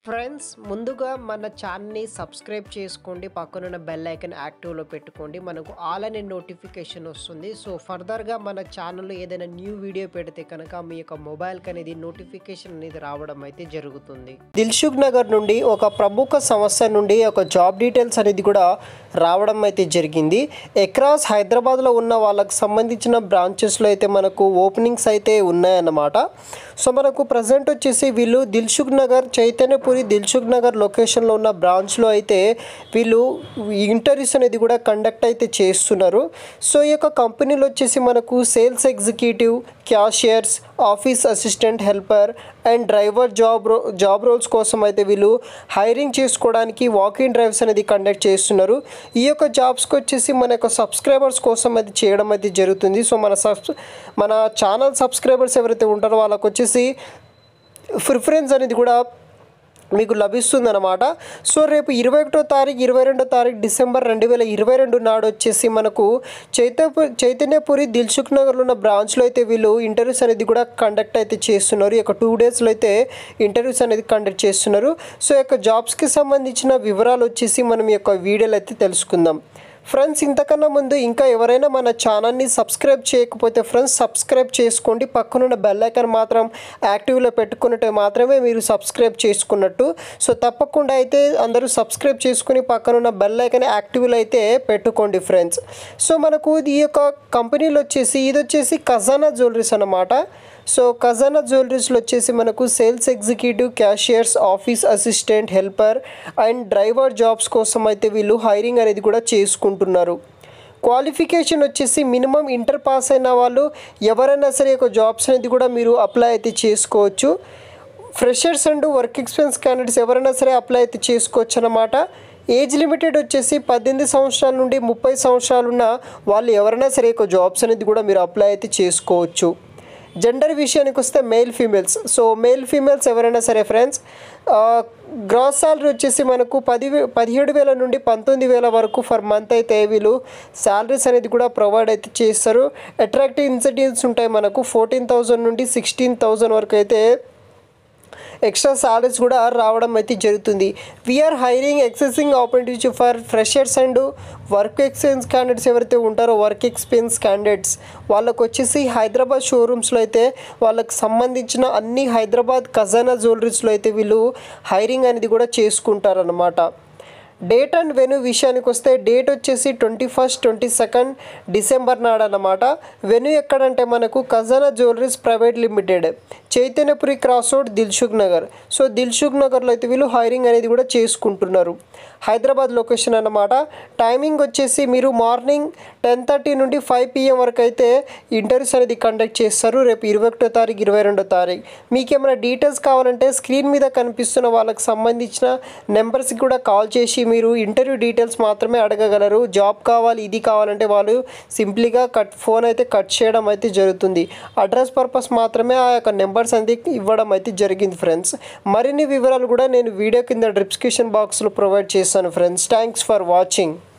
friends ముందుగా మన ఛానల్ని సబ్స్క్రైబ్ చేసుకోండి పక్కనున్న బెల్ ఐకన్ యాక్టివ్లో పెట్టుకోండి మనకు ఆల్ అనే నోటిఫికేషన్ వస్తుంది సో ఫర్దర్గా మన ఛానల్లో ఏదైనా న్యూ వీడియో పెడితే కనుక మీ యొక్క మొబైల్కి అనేది నోటిఫికేషన్ అనేది రావడం అయితే జరుగుతుంది దిల్సుఖ్ నగర్ నుండి ఒక ప్రముఖ సంస్థ నుండి ఒక జాబ్ డీటెయిల్స్ అనేది కూడా రావడం అయితే జరిగింది ఎక్రాస్ హైదరాబాద్లో ఉన్న వాళ్ళకి సంబంధించిన బ్రాంచెస్లో అయితే మనకు ఓపెనింగ్స్ అయితే ఉన్నాయన్నమాట సో మనకు ప్రజెంట్ వచ్చేసి వీళ్ళు దిల్సుఖ్ నగర్ చైతన్యపురి దిల్సుఖ్ నగర్ లొకేషన్లో ఉన్న బ్రాంచ్లో అయితే వీళ్ళు ఇంటర్వ్యూస్ అనేది కూడా కండక్ట్ అయితే చేస్తున్నారు సో ఈ యొక్క కంపెనీలో వచ్చేసి మనకు sales executive cashiers office assistant helper and driver job రో జాబ్ రోల్స్ కోసం అయితే వీళ్ళు హైరింగ్ చేసుకోవడానికి వాకింగ్ డ్రైవ్స్ అనేది కండక్ట్ చేస్తున్నారు ఈ యొక్క జాబ్స్కి వచ్చేసి మన యొక్క సబ్స్క్రైబర్స్ కోసం అది చేయడం అయితే జరుగుతుంది సో మన సబ్స్ మన ఛానల్ సబ్స్క్రైబర్స్ ఎవరైతే ఉంటారో వాళ్ళకి వచ్చేసి ప్రిఫరెన్స్ అనేది కూడా మీకు లభిస్తుంది అనమాట సో రేపు ఇరవై ఒకటో తారీఖు ఇరవై రెండో తారీఖు డిసెంబర్ రెండు వేల ఇరవై రెండు నాడు వచ్చేసి మనకు చైతన్యపు చైతన్యపురి దిల్సుఖ్ నగర్లో ఉన్న బ్రాంచ్లో అయితే వీళ్ళు ఇంటర్వ్యూస్ అనేది కూడా కండక్ట్ అయితే చేస్తున్నారు ఈ యొక్క టూ డేస్లో అయితే ఇంటర్వ్యూస్ అనేది కండక్ట్ చేస్తున్నారు సో ఈ యొక్క జాబ్స్కి సంబంధించిన వివరాలు వచ్చేసి మనం ఈ యొక్క వీడియోలో అయితే తెలుసుకుందాం ఫ్రెండ్స్ ఇంతకన్నా ముందు ఇంకా ఎవరైనా మన ఛానల్ని సబ్స్క్రైబ్ చేయకపోతే ఫ్రెండ్స్ సబ్స్క్రైబ్ చేసుకోండి పక్కనున్న బెల్ ఐకాన్ మాత్రం యాక్టివ్లో పెట్టుకున్నట్టు మాత్రమే మీరు సబ్స్క్రైబ్ చేసుకున్నట్టు సో తప్పకుండా అయితే అందరూ సబ్స్క్రైబ్ చేసుకుని పక్కనున్న బెల్ ఐకాన్ యాక్టివ్లో అయితే పెట్టుకోండి ఫ్రెండ్స్ సో మనకు ఈ యొక్క కంపెనీలో వచ్చేసి ఇది వచ్చేసి ఖజానా జ్యువెలరీస్ అన్నమాట సో ఖజానా జ్యువెలరీస్లో వచ్చేసి మనకు sales executive cashiers office assistant helper and driver jobs కోసం అయితే వీళ్ళు హైరింగ్ అనేది కూడా చేసుకుంటున్నారు క్వాలిఫికేషన్ వచ్చేసి మినిమం ఇంటర్ పాస్ అయిన వాళ్ళు ఎవరైనా సరే ఒక జాబ్స్ అనేది కూడా మీరు అప్లై అయితే చేసుకోవచ్చు freshers and work experience candidates ఎవరైనా సరే అప్లై అయితే చేసుకోవచ్చు అనమాట ఏజ్ లిమిటెడ్ వచ్చేసి పద్దెనిమిది సంవత్సరాల నుండి ముప్పై సంవత్సరాలు ఉన్న వాళ్ళు ఎవరైనా సరే ఒక జాబ్స్ అనేది కూడా మీరు అప్లై అయితే చేసుకోవచ్చు జెండర్ విషయానికి వస్తే male females so male females ఎవరైనా సరే ఫ్రెండ్స్ గ్రాస్ సాలరీ వచ్చేసి మనకు పది పదిహేడు వేల నుండి పంతొమ్మిది వేల వరకు ఫర్ మంత్ అయితే వీళ్ళు శాలరీస్ అనేది కూడా ప్రొవైడ్ అయితే చేస్తారు అట్రాక్టివ్ ఇన్సెంటివ్స్ ఉంటాయి మనకు ఫోర్టీన్ థౌజండ్ నుండి సిక్స్టీన్ థౌజండ్ వరకు అయితే ఎక్స్ట్రా సాలరీస్ కూడా రావడం అయితే జరుగుతుంది we're hiring exciting opportunity for freshers and work experience candidates ఎవరైతే ఉంటారో వర్క్ ఎక్స్పీరియన్స్ క్యాండిడేట్స్ వాళ్ళకు వచ్చేసి హైదరాబాద్ షోరూమ్స్లో అయితే వాళ్ళకి సంబంధించిన అన్ని హైదరాబాద్ ఖజానా జ్యువెలరీస్లో అయితే వీళ్ళు హైరింగ్ అనేది కూడా చేసుకుంటారనమాట డేట్ అండ్ వెన్యూ విషయానికి వస్తే డేట్ వచ్చేసి twenty first twenty second December నాడు అన్నమాట వెన్యూ ఎక్కడంటే మనకు Khazana jewelleries private limited Chaitanyapuri cross road Dilsukh Nagar so Dilsukh నగర్లో అయితే వీళ్ళు హైరింగ్ అనేది కూడా చేసుకుంటున్నారు హైదరాబాద్ లొకేషన్ అన్నమాట టైమింగ్ వచ్చేసి మీరు మార్నింగ్ టెన్ థర్టీ నుండి ఫైవ్ పిఎం వరకు అయితే ఇంటర్వ్యూస్ అనేది కండక్ట్ చేస్తారు రేపు ఇరవై ఒకటో తారీఖు ఇరవై రెండో తారీఖు మీకు ఏమైనా డీటెయిల్స్ కావాలంటే స్క్రీన్ మీద కనిపిస్తున్న వాళ్ళకి సంబంధించిన నెంబర్స్కి కూడా కాల్ చేసి మీరు ఇంటర్వ్యూ డీటెయిల్స్ మాత్రమే అడగగలరు జాబ్ కావాలి ఇది కావాలంటే వాళ్ళు సింప్లీగా కట్ ఫోన్ అయితే కట్ చేయడం అయితే జరుగుతుంది అడ్రస్ పర్పస్ మాత్రమే ఆ యొక్క నెంబర్స్ అనేది ఇవ్వడం అయితే జరిగింది ఫ్రెండ్స్ మరిన్ని వివరాలు కూడా నేను వీడియో కింద డిస్క్రిప్షన్ బాక్స్లో ప్రొవైడ్ చేస్తాను ఫ్రెండ్స్ థ్యాంక్స్ ఫర్ వాచింగ్